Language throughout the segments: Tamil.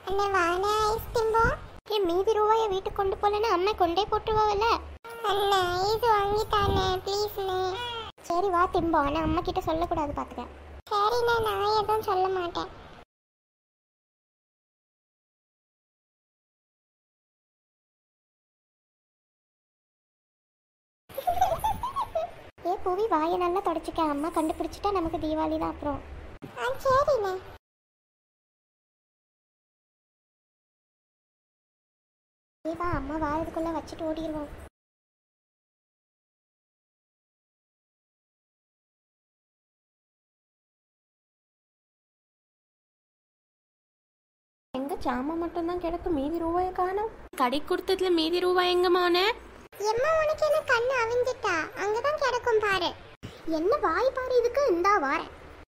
அண்ணா வாணா ஐஸ் திம்போ ஏன் மீதி ரூபாயை வீட்டுக்கு கொண்டு போலன்னா அம்மா கொண்டே போட்டுருவாவில்ல அண்ணா ஐஸ் வாங்கித்தானே ப்ளீஸ்ண்ணே சரி வா திம்போ ஆனால் அம்மா கிட்ட சொல்லக்கூடாது பார்த்துக்க சரிண்ணே நான் எதுவும் சொல்ல மாட்டேன் ஏ புவி வாயை நல்லா தொடச்சிக்க அம்மா கண்டுபிடிச்சிட்டா நமக்கு தீபாவளி தான் அப்புறம் ஆ சரிண்ணே ஏ வா அம்மா வாரதுக்குள்ளே வச்சுட்டு ஓடிடுவோம் எங்க சாமான் மட்டும்தான் கிடக்கு மீதி ரூபாயை காணோம் கடை கொடுத்ததுல மீதி ரூபாய் எங்கமான எம்மா உனக்கு என்ன கண்ணு அவிஞ்சிட்டா அங்கதான் கிடக்கும் பாரு என்ன வாய் பாரு இதுக்கு இந்தா வாரேன்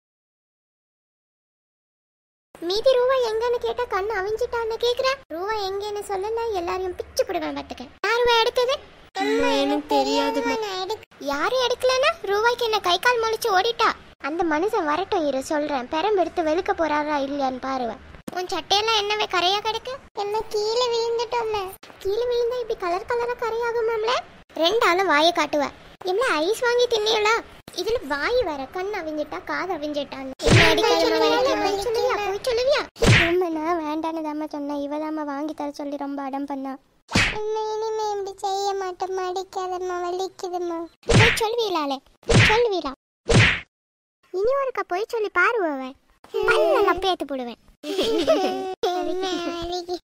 மீதி ரூபா எங்கன்னு கேட்டா கண்ணு அவிஞ்சிட்டான்னு கேக்குற ரூபா எங்கன்னு சொல்லல எல்லாரையும் பிச்சு போடுவேன் பார்த்துக்க யார் ரூபா எடுத்தது எனக்கு தெரியாது நான் எடுக்க யாரும் எடுக்கலனா ரூபாய்க்கு என்ன கை கால் முளைச்சு ஓடிட்டா அந்த மனுஷன் வரட்டும் இரு சொல்றேன் பெரம்பு எடுத்து வெளுக்க போறாரா இல்லையான்னு பாருவேன் உன் சட்டையெல்லாம் என்னவே கரையா கிடக்கு எம்மா கீழே விழுந்துட்டோம்ல கீழே விழுந்தா இப்படி கலர் கலரா கரையாகுமாம்ல ரெண்டு ஆளும் வாயை காட்டுவ எம்ல ஐஸ் வாங்கி தின்னியலா இதுல வாய் வர கண் அவிஞ்சிட்டா காது அவிஞ்சிட்டான்னு என்ன அடிக்காதம்மா வலிக்குது. போய் சொல்லுவியா போய் சொல்லுவியா ஆமா நான் வேண்டான்னு தாம்மா சொன்னேன் இவதாம்மா வாங்கி தர சொல்லி ரொம்ப அடம் பண்ணா அம்மா இனிமே இப்படி செய்ய மாட்டோம்மா அடிக்காதம்மா வலிக்குதும்மா போய் சொல்லுவீலாலே சொல்லுவீலா இனி ஒருக்கா போய் சொல்லி பாருவவன் பல்ல பேத்து போடுவேன் அம்மா, வலிக்கு